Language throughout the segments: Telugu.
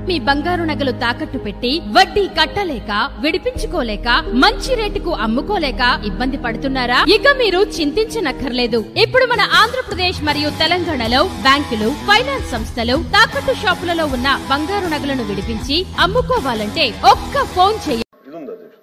మీ బంగారు నగలు తాకట్టు పెట్టి వడ్డీ కట్టలేక విడిపించుకోలేక మంచి రేటుకు అమ్ముకోలేక ఇబ్బంది పడుతున్నారా ఇక మీరు చింతించనక్కర్లేదు ఇప్పుడు మన ఆంధ్రప్రదేశ్ మరియు తెలంగాణలో బ్యాంకులు ఫైనాన్స్ సంస్థలు తాకట్టు షాపులలో ఉన్న బంగారు నగలను విడిపించి అమ్ముకోవాలంటే ఒక్క ఫోన్ చేయ ఇది ఉంది అధ్యక్ష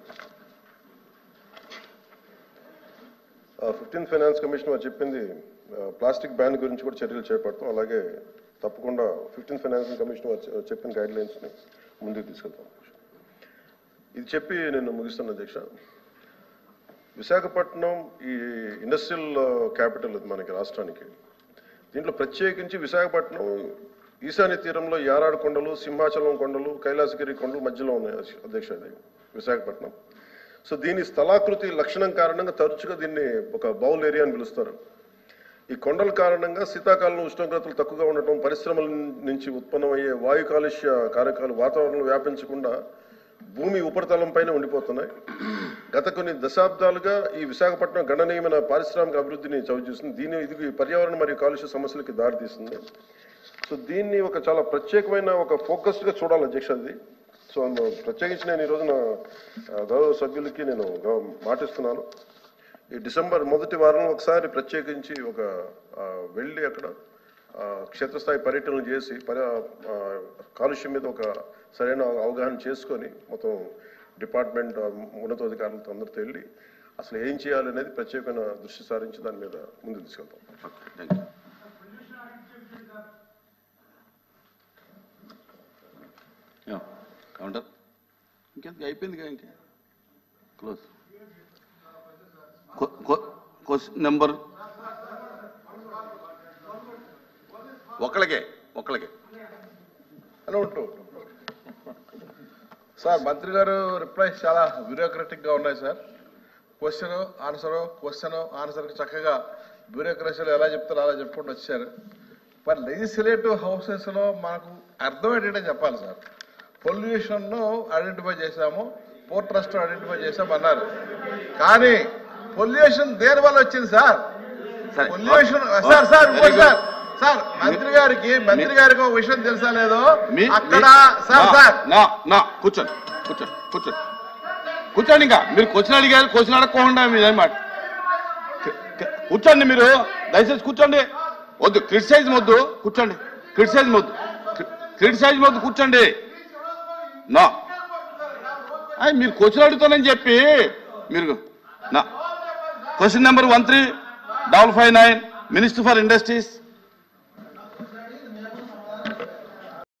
ఫిఫ్టీన్త్ ఫైనాన్స్ కమిషన్ వారు చెప్పింది ఆ, ప్లాస్టిక్ బ్యాన్ గురించి కూడా చర్యలు చేపడతాం అలాగే తప్పకుండా ఫిఫ్టీన్త్ ఫైనాన్స్ కమిషన్ వారు చె- చెప్పిన గైడ్ లైన్స్ని ముందుకు తీసుకెళ్తాం ఇది చెప్పి నేను ముగిస్తాను అధ్యక్ష విశాఖపట్నం ఈ ఇండస్ట్రియల్ క్యాపిటల్ ఇది మనకి రాష్ట్రానికి దీంట్లో ప్రత్యేకించి విశాఖపట్నం ఈశాన్య తీరంలో యారాడు కొండలు సింహాచలం కొండలు కైలాసగిరి కొండలు మధ్యలో ఉన్నాయి అధ్యక్ష ఇది విశాఖపట్నం సో దీని స్థలాకృతి లక్షణం కారణంగా తరచుగా దీన్ని ఒక బౌల్ ఏరియా అని పిలుస్తారు ఈ కొండల కారణంగా శీతాకాలంలో ఉష్ణోగ్రతలు తక్కువగా ఉండటం పరిశ్రమల నుంచి ఉత్పన్నమయ్యే వాయు కాలుష్య కారకాలు వాతావరణంలో వ్యాపించకుండా భూమి ఉపరితలం పైన ఉండిపోతున్నాయి గత కొన్ని దశాబ్దాలుగా ఈ విశాఖపట్నం గణనీయమైన పారిశ్రామిక అభివృద్ధిని చవిచూసింది దీని ఇది పర్యావరణ మరియు కాలుష్య సమస్యలకి దారితీస్తుంది సో దీన్ని ఒక చాలా ప్రత్యేకమైన ఒక ఫోకస్డ్ గా చూడాలి అధ్యక్ష అది సో అందులో ప్రత్యేకించి నేను ఈ రోజున ఆ, గౌరవ సభ్యులకి నేను గౌ- మాటిస్తున్నాను ఈ డిసెంబర్ మొదటి వారంలో ఒకసారి ప్రత్యేకించి ఒక ఆ, వెళ్ళి అక్కడ ఆ, క్షేత్రస్థాయి పర్యటనలు చేసి పరి ఆ, కాలుష్యం మీద ఒక సరైన అవగాహన చేసుకొని మొత్తం డిపార్ట్మెంట్ ఆ, ఉన్నతాధికారులతో అందరితో వెళ్ళి అసలు ఏం చేయాలనేది ప్రత్యేకమైన దృష్టి సారించి దాని మీద ముందుకు తీసుకెళ్తాం థ్యాంక్ యూ యా, కౌంటర్ ఇంకెందుకు అయిపోయింది కదా ఇంకే క్లోజ్ క్వశ్చన్ నెంబర్ ఒక్కళ్ళకే ఒక్కళ్ళకే హలో ఉంటూ సార్ మంత్రి గారు రిప్లైస్ చాలా బ్యూరోక్రటిక్ గా ఉన్నాయి sir question answer question answer చక్కగా బ్యూరోక్రసీలో ఎలా చెప్తారో అలా చెప్పుకుంటూ వచ్చారు మరి లెజిస్లేటివ్ హౌసెస్ లో మనకు అర్థం ఏంటంటే చెప్పాలి సార్ పొల్యూషన్ ను ఐడెంటిఫై చేశాము పోర్ట్ ట్రస్ట్ ఐడెంటిఫై చేశాము అన్నారు కానీ పొల్యూషన్ దేని వల్ల వచ్చింది సార్ సరే. పొల్యూషన్ ఓ, సార్ సార్ very ఇంకోటి good. సార్ సార్ మంత్రి గారికి మంత్రి గారికి ఒక విషయం తెలుసా లేదో మీ- అక్కడ మీ- సార్ నా- సార్ నా నా కూర్చోండి కూర్చోండి కూర్చోండి కూర్చోండి ఇంకా మీరు క్వశ్చన్ అడిగారు క్వశ్చన్ అడగకుండా మీరు ఏం మాట క- క- కూర్చోండి మీరు దయచేసి కూర్చోండి వద్దు క్రిటిసైజ్ వద్దు కూర్చోండి క్రిటిసైజ్ వద్దు క్రిటిసైజ్ వద్దు కూర్చోండి నా అయ్యి మీరు క్వశ్చన్ అడుగుతానని చెప్పి మీరు నా question number one three double five nine minister for industries